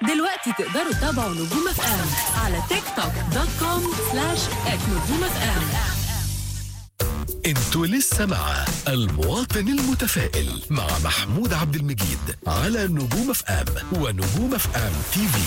دلوقتي تقدروا تتابعوا نجوم اف ام على تيك توك دوت كوم سلاش ات نجوم اف ام انتوا لسه مع المواطن المتفائل مع محمود عبد المجيد على نجوم اف ام ونجوم اف ام تي في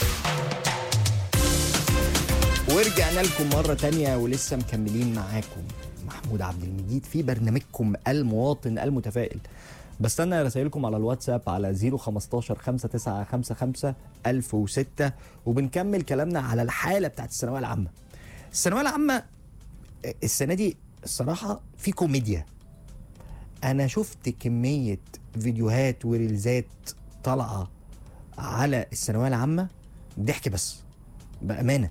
ورجعنا لكم مرة تانية ولسه مكملين معاكم محمود عبد المجيد في برنامجكم المواطن المتفائل بستنى رسائلكم على الواتساب على 015 5955 1006 وبنكمل كلامنا على الحالة بتاعت الثانوية العامة الثانوية العامة السنة دي الصراحة في كوميديا أنا شفت كمية فيديوهات وريلزات طالعة على الثانوية العامة ضحك بس بأمانة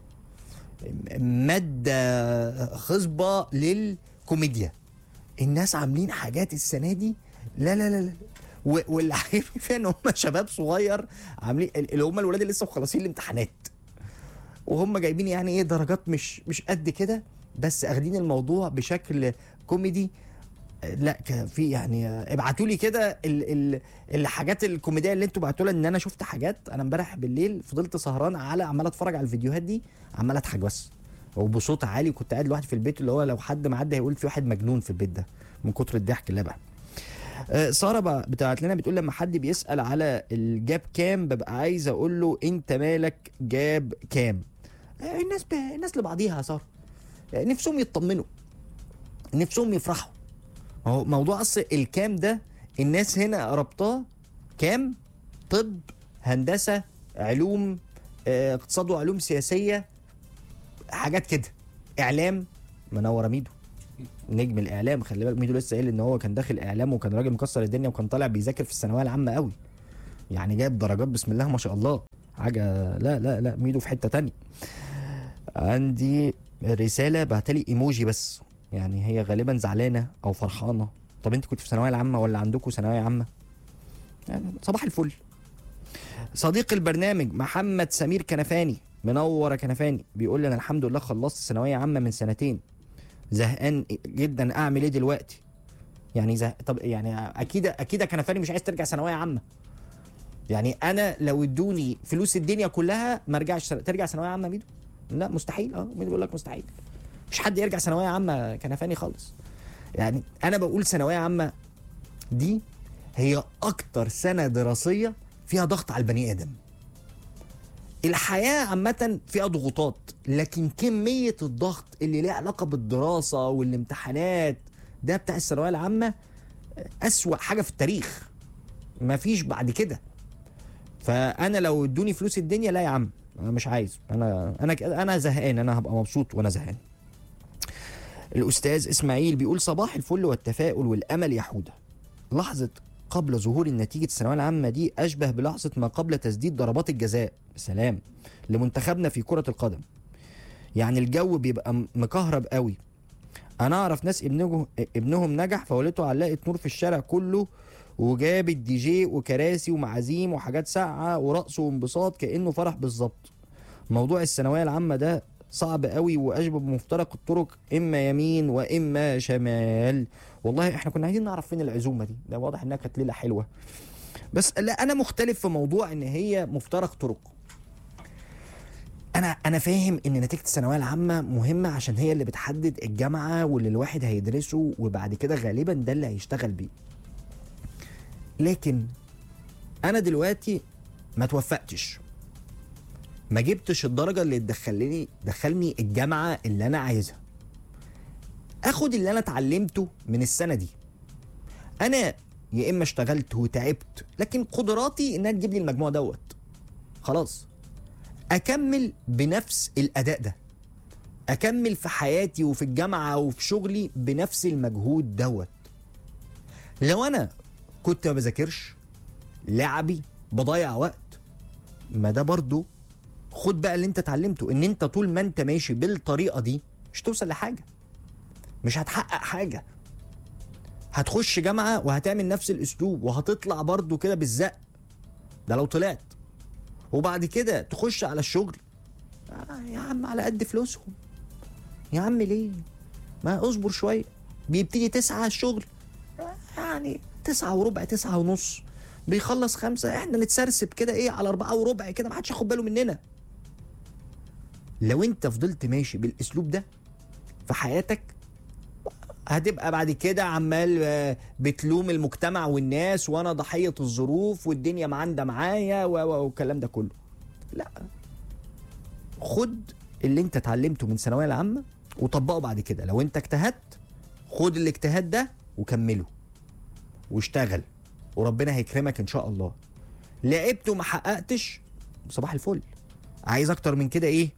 ماده خصبه للكوميديا الناس عاملين حاجات السنه دي لا لا لا لا و- واللي عاجبني فيها ان هم شباب صغير عاملين اللي هم الولاد اللي لسه مخلصين الامتحانات وهم جايبين يعني ايه درجات مش مش قد كده بس اخدين الموضوع بشكل كوميدي لا كان في يعني ابعتوا لي كده ال- ال- الحاجات الكوميديه اللي انتوا بعتوا لها ان انا شفت حاجات انا امبارح بالليل فضلت سهران على عمال اتفرج على الفيديوهات دي عمال اضحك بس وبصوت عالي كنت قاعد لوحدي في البيت اللي هو لو حد معدي هيقول في واحد مجنون في البيت ده من كتر الضحك اللي بقى آه، ساره بقى بتاعت لنا بتقول لما حد بيسال على الجاب كام ببقى عايز اقول له انت مالك جاب كام آه، الناس ب... الناس لبعضيها يا ساره آه، نفسهم يطمنوا نفسهم يفرحوا هو موضوع اصل الكام ده الناس هنا ربطاه كام طب هندسه علوم آه، اقتصاد وعلوم سياسيه حاجات كده اعلام منور ميدو نجم الاعلام خلي بالك ميدو لسه قايل ان هو كان داخل اعلام وكان راجل مكسر الدنيا وكان طالع بيذاكر في الثانويه العامه قوي يعني جايب درجات بسم الله ما شاء الله حاجه لا لا لا ميدو في حته تانية عندي رساله بعتلي ايموجي بس يعني هي غالبا زعلانه او فرحانه طب انت كنت في ثانويه العامه ولا عندكم ثانويه عامه يعني صباح الفل صديق البرنامج محمد سمير كنفاني منور يا كنفاني بيقول لي انا الحمد لله خلصت ثانويه عامه من سنتين زهقان جدا اعمل ايه دلوقتي يعني زه... طب يعني اكيد اكيد يا كنفاني مش عايز ترجع ثانويه عامه يعني انا لو ادوني فلوس الدنيا كلها ما ارجعش سنة... ترجع ثانويه عامه ميدو لا مستحيل اه ميدو بيقول لك مستحيل مش حد يرجع ثانويه عامه كنفاني خالص يعني انا بقول ثانويه عامه دي هي اكتر سنه دراسيه فيها ضغط على البني ادم الحياه عامه فيها ضغوطات لكن كميه الضغط اللي ليها علاقه بالدراسه والامتحانات ده بتاع الثانويه العامه اسوا حاجه في التاريخ مفيش بعد كده فانا لو ادوني فلوس الدنيا لا يا عم انا مش عايز انا انا انا زهقان انا هبقى مبسوط وانا زهقان الاستاذ اسماعيل بيقول صباح الفل والتفاؤل والامل يا حوده لحظه قبل ظهور النتيجه الثانويه العامه دي اشبه بلحظه ما قبل تسديد ضربات الجزاء سلام لمنتخبنا في كره القدم يعني الجو بيبقى م- مكهرب قوي انا اعرف ناس ابنه ابنهم نجح فولته علقت نور في الشارع كله وجاب الدي جي وكراسي ومعازيم وحاجات ساقعه ورقص وانبساط كانه فرح بالظبط موضوع الثانويه العامه ده صعب قوي واشبه بمفترق الطرق اما يمين واما شمال والله احنا كنا عايزين نعرف فين العزومه دي ده واضح انها كانت ليله حلوه بس لا انا مختلف في موضوع ان هي مفترق طرق انا انا فاهم ان نتيجه الثانويه العامه مهمه عشان هي اللي بتحدد الجامعه واللي الواحد هيدرسه وبعد كده غالبا ده اللي هيشتغل بيه لكن انا دلوقتي ما توفقتش ما جبتش الدرجه اللي تدخلني دخلني الجامعه اللي انا عايزها اخد اللي انا اتعلمته من السنه دي انا يا اما اشتغلت وتعبت لكن قدراتي انها تجيب لي المجموع دوت خلاص اكمل بنفس الاداء ده اكمل في حياتي وفي الجامعه وفي شغلي بنفس المجهود دوت لو انا كنت ما بذاكرش لعبي بضيع وقت ما ده برضو خد بقى اللي انت اتعلمته ان انت طول ما انت ماشي بالطريقه دي مش توصل لحاجه مش هتحقق حاجه هتخش جامعه وهتعمل نفس الاسلوب وهتطلع برضو كده بالزق ده لو طلعت وبعد كده تخش على الشغل آه يا عم على قد فلوسهم يا عم ليه ما اصبر شويه بيبتدي تسعة الشغل آه يعني تسعة وربع تسعة ونص بيخلص خمسة احنا نتسرسب كده ايه على أربعة وربع كده ما حدش ياخد باله مننا لو انت فضلت ماشي بالاسلوب ده في حياتك هتبقى بعد كده عمال آه، بتلوم المجتمع والناس وانا ضحيه الظروف والدنيا معانده معايا و- و- والكلام ده كله لا خد اللي انت اتعلمته من الثانويه العامه وطبقه بعد كده لو انت اجتهدت خد الاجتهاد ده وكمله واشتغل وربنا هيكرمك ان شاء الله لعبت وما حققتش صباح الفل عايز اكتر من كده ايه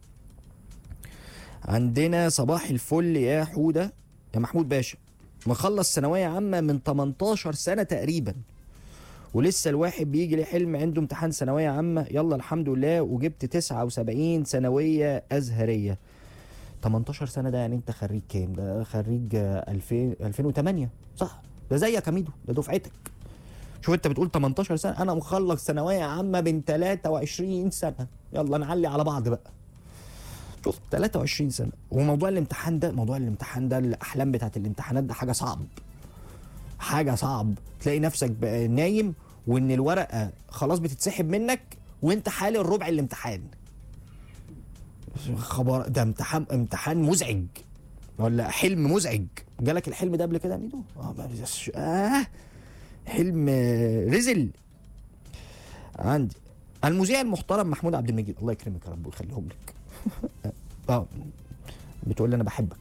عندنا صباح الفل يا حوده يا محمود باشا مخلص ثانويه عامه من 18 سنه تقريبا ولسه الواحد بيجي لحلم عنده امتحان ثانويه عامه يلا الحمد لله وجبت 79 ثانويه ازهريه 18 سنه ده يعني انت خريج كام ده خريج آه، 2000 2008 صح ده زيك يا ميدو ده دفعتك شوف انت بتقول 18 سنه انا مخلص ثانويه عامه من 23 سنه يلا نعلي على بعض بقى شوف 23 سنه وموضوع الامتحان ده موضوع الامتحان ده الاحلام بتاعت الامتحانات ده حاجه صعب حاجه صعب تلاقي نفسك بقى نايم وان الورقه خلاص بتتسحب منك وانت حالي الربع الامتحان خبر ده امتحان امتحان مزعج ولا حلم مزعج جالك الحلم ده قبل كده يا ميدو اه ما بيس- اه حلم آه، رزل عندي المذيع المحترم محمود عبد المجيد الله يكرمك يا رب ويخليهم لك اه بتقول لي انا بحبك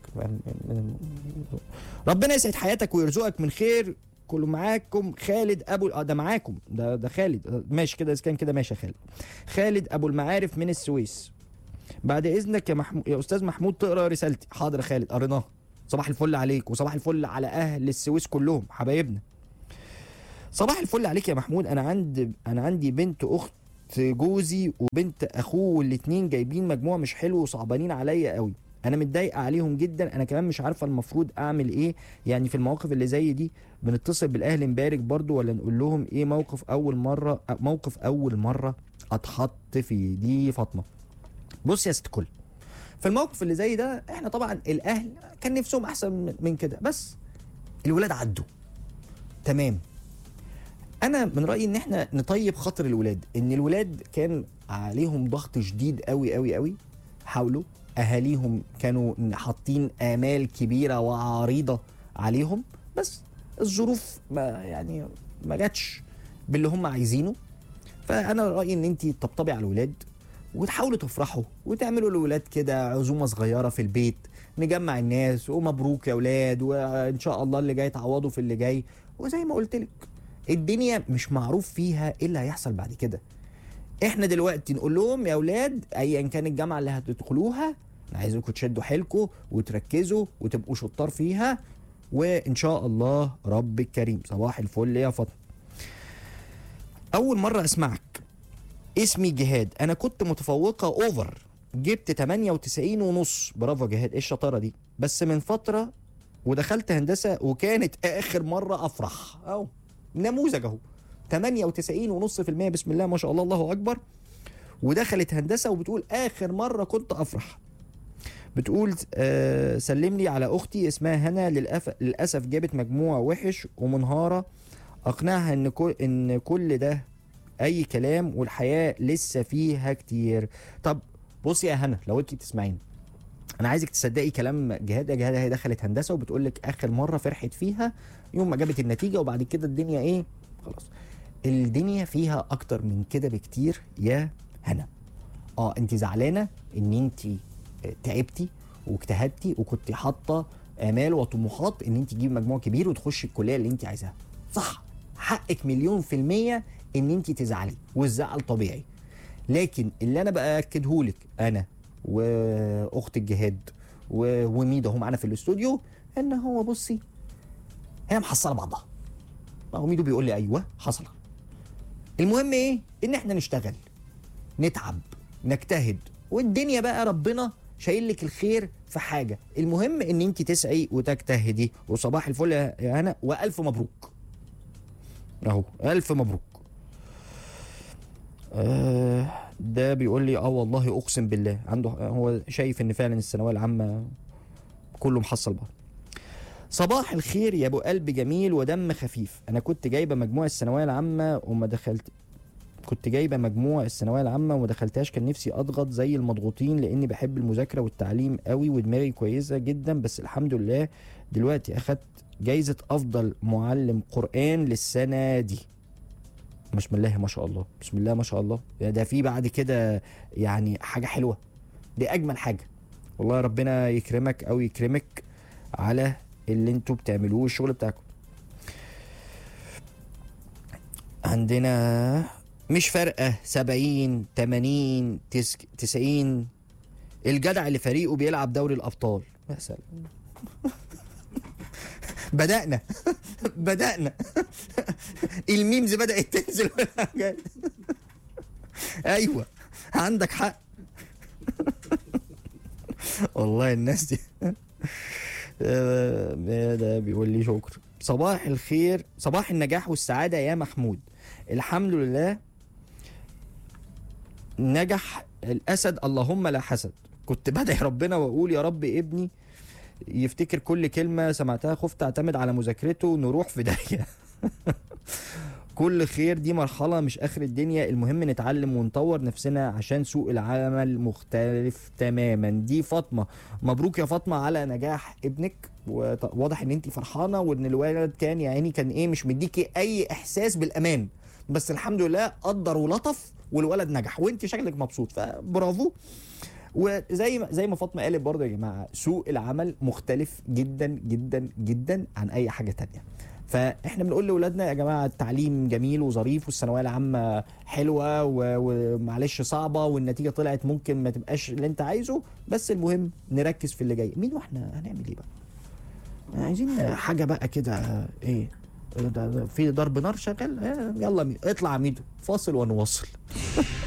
ربنا يسعد حياتك ويرزقك من خير كل معاكم خالد ابو اه ده معاكم ده ده خالد آه، ماشي كده اذا كان كده ماشي يا خالد خالد ابو المعارف من السويس بعد اذنك يا محمود يا استاذ محمود تقرا رسالتي حاضر يا خالد قريناها صباح الفل عليك وصباح الفل على اهل السويس كلهم حبايبنا صباح الفل عليك يا محمود انا عندي انا عندي بنت اخت جوزي وبنت اخوه والاتنين جايبين مجموع مش حلو وصعبانين عليا قوي انا متضايقه عليهم جدا انا كمان مش عارفه المفروض اعمل ايه يعني في المواقف اللي زي دي بنتصل بالاهل نبارك برضو ولا نقول لهم ايه موقف اول مره موقف اول مره اتحط فيه دي فاطمه بص يا ست كل في الموقف اللي زي ده احنا طبعا الاهل كان نفسهم احسن من- من كده بس الولاد عدوا تمام انا من رايي ان احنا نطيب خاطر الولاد ان الولاد كان عليهم ضغط شديد قوي قوي قوي حاولوا اهاليهم كانوا حاطين امال كبيره وعريضه عليهم بس الظروف ما يعني ما جاتش باللي هم عايزينه فانا رايي ان انت تطبطبي على الولاد وتحاولوا تفرحوا وتعملوا للولاد كده عزومه صغيره في البيت نجمع الناس ومبروك يا ولاد وان شاء الله اللي جاي تعوضوا في اللي جاي وزي ما قلت لك الدنيا مش معروف فيها ايه اللي هيحصل بعد كده احنا دلوقتي نقول لهم يا اولاد ايا كان الجامعه اللي هتدخلوها انا عايزكم تشدوا حيلكم وتركزوا وتبقوا شطار فيها وان شاء الله ربك كريم صباح الفل يا فاطمه اول مره اسمعك اسمي جهاد انا كنت متفوقه اوفر جبت 98 ونص برافو يا جهاد ايه الشطاره دي بس من فتره ودخلت هندسه وكانت اخر مره افرح اهو نموذج اهو 98 ونص في المية بسم الله ما شاء الله الله اكبر ودخلت هندسه وبتقول اخر مره كنت افرح بتقول آه سلم لي على اختي اسمها هنا للأف... للاسف جابت مجموع وحش ومنهاره اقنعها ان كل ان كل ده اي كلام والحياه لسه فيها كتير طب بصي يا هنا لو انت بتسمعيني انا عايزك تصدقي كلام جهاد يا جهاد هي دخلت هندسه وبتقول لك اخر مره فرحت فيها يوم ما جابت النتيجه وبعد كده الدنيا ايه خلاص الدنيا فيها اكتر من كده بكتير يا هنا اه انت زعلانه ان انت تعبتي واجتهدتي وكنت حاطه امال وطموحات ان انت تجيبي مجموع كبير وتخشي الكليه اللي انت عايزاها صح حقك مليون في الميه ان انت تزعلي والزعل طبيعي لكن اللي انا باكدهولك انا واخت الجهاد و- وميدا هم معانا في الاستوديو ان هو بصي هي محصله بعضها هو ميدو بيقول لي ايوه حصل المهم ايه ان احنا نشتغل نتعب نجتهد والدنيا بقى ربنا شايل لك الخير في حاجه المهم ان انت تسعي وتجتهدي وصباح الفل يا يا هنا والف مبروك اهو الف مبروك آه ده بيقول لي اه والله اقسم بالله عنده هو شايف ان فعلا الثانويه العامه كله محصل بعض صباح الخير يا ابو قلب جميل ودم خفيف انا كنت جايبه مجموع الثانويه العامه وما دخلت كنت جايبه مجموع الثانويه العامه وما دخلتهاش كان نفسي اضغط زي المضغوطين لاني بحب المذاكره والتعليم قوي ودماغي كويسه جدا بس الحمد لله دلوقتي اخدت جايزه افضل معلم قران للسنه دي بسم الله ما شاء الله بسم الله ما شاء الله ده في بعد كده يعني حاجه حلوه دي اجمل حاجه والله ربنا يكرمك او يكرمك على اللي انتوا بتعملوه الشغل بتاعكم عندنا مش فارقه 70 80 تس- 90 الجدع اللي فريقه بيلعب دوري الابطال يا سلام بدأنا بدأنا الميمز بدأت تنزل والحاجات. ايوه عندك حق والله الناس دي آه، ده بيقول لي شكرا صباح الخير صباح النجاح والسعادة يا محمود الحمد لله نجح الأسد اللهم لا حسد كنت بدعي ربنا وأقول يا رب ابني يفتكر كل كلمة سمعتها خفت أعتمد على مذاكرته نروح في داهية كل خير دي مرحلة مش آخر الدنيا المهم نتعلم ونطور نفسنا عشان سوق العمل مختلف تماما دي فاطمة مبروك يا فاطمة على نجاح ابنك وواضح ان انت فرحانة وان الولد كان يا عيني كان ايه مش مديكي اي احساس بالامان بس الحمد لله قدر ولطف والولد نجح وانت شكلك مبسوط فبرافو وزي ما زي ما فاطمه قالت برضه يا جماعه سوق العمل مختلف جدا جدا جدا عن اي حاجه تانية فاحنا بنقول لاولادنا يا جماعه التعليم جميل وظريف والثانويه العامه حلوه و- ومعلش صعبه والنتيجه طلعت ممكن ما تبقاش اللي انت عايزه بس المهم نركز في اللي جاي مين واحنا هنعمل ايه بقى عايزين حاجه بقى كده ايه ده- ده في ضرب نار شغال آه، يلا مي- اطلع ميدو فاصل ونواصل